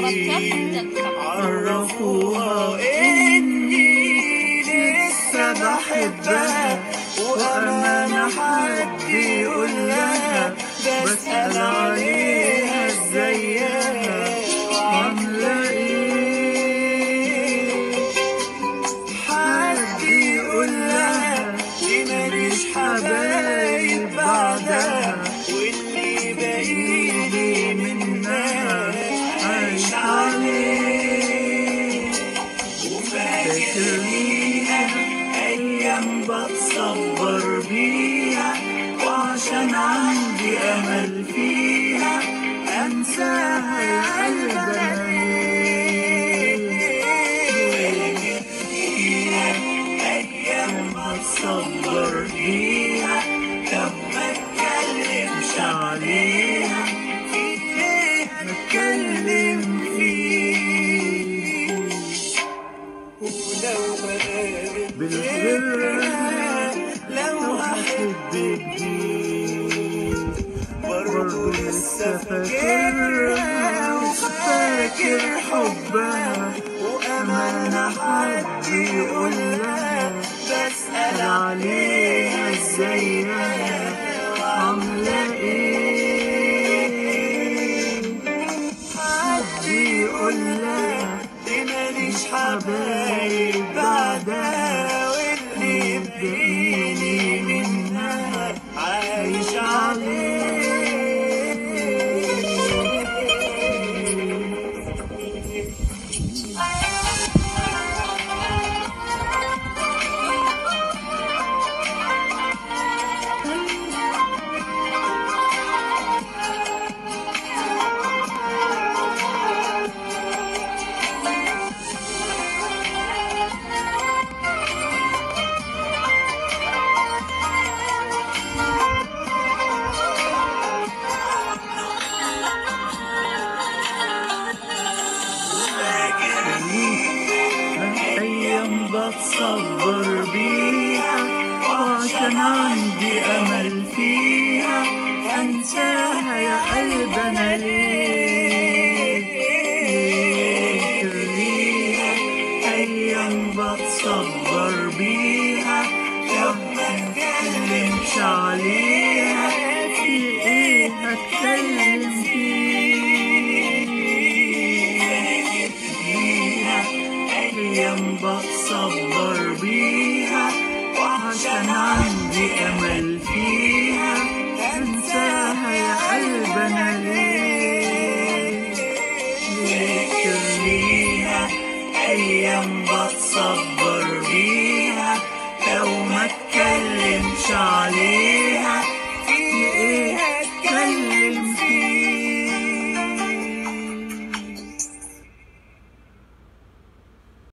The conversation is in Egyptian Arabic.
عرفوها إني لسه بحبها وأمانة حد يقول لها بسأل عليها ازيها عاملة ايه حد يقول لها دي ماليش حبايب بعدها واللي باقيلي منها عايش عليه وفاكر ليها أيام بتصبر بيها وعشان عندي أمل فيها أنساها يا قلبي فيها أيام بتصبر بيها طب ما اتكلمش عليها في ايه اتكلم فيه ولو بقابل غيرها لو احب جديد برضه لسه فاكرها وفاكر حبها وامانة حد يقول لها بسأل عليها ازيها عاملة ايه حد يقول لها دي ماليش حبايب بعدها واللي بقيلي منها عايش عليه أيام بتصبر بيها وعشان عندي أمل فيها أنساها يا قلب أنا ليه ليها أيام بتصبر بيها طب ما اتكلمش عليها في إيه هتكلم فيه فيها أيام بتصبر بيها وعشان عندي أمل فيها أنساها يا قلب أنا ليه لكن ليها أيام بتصبر بيها لو ما اتكلمش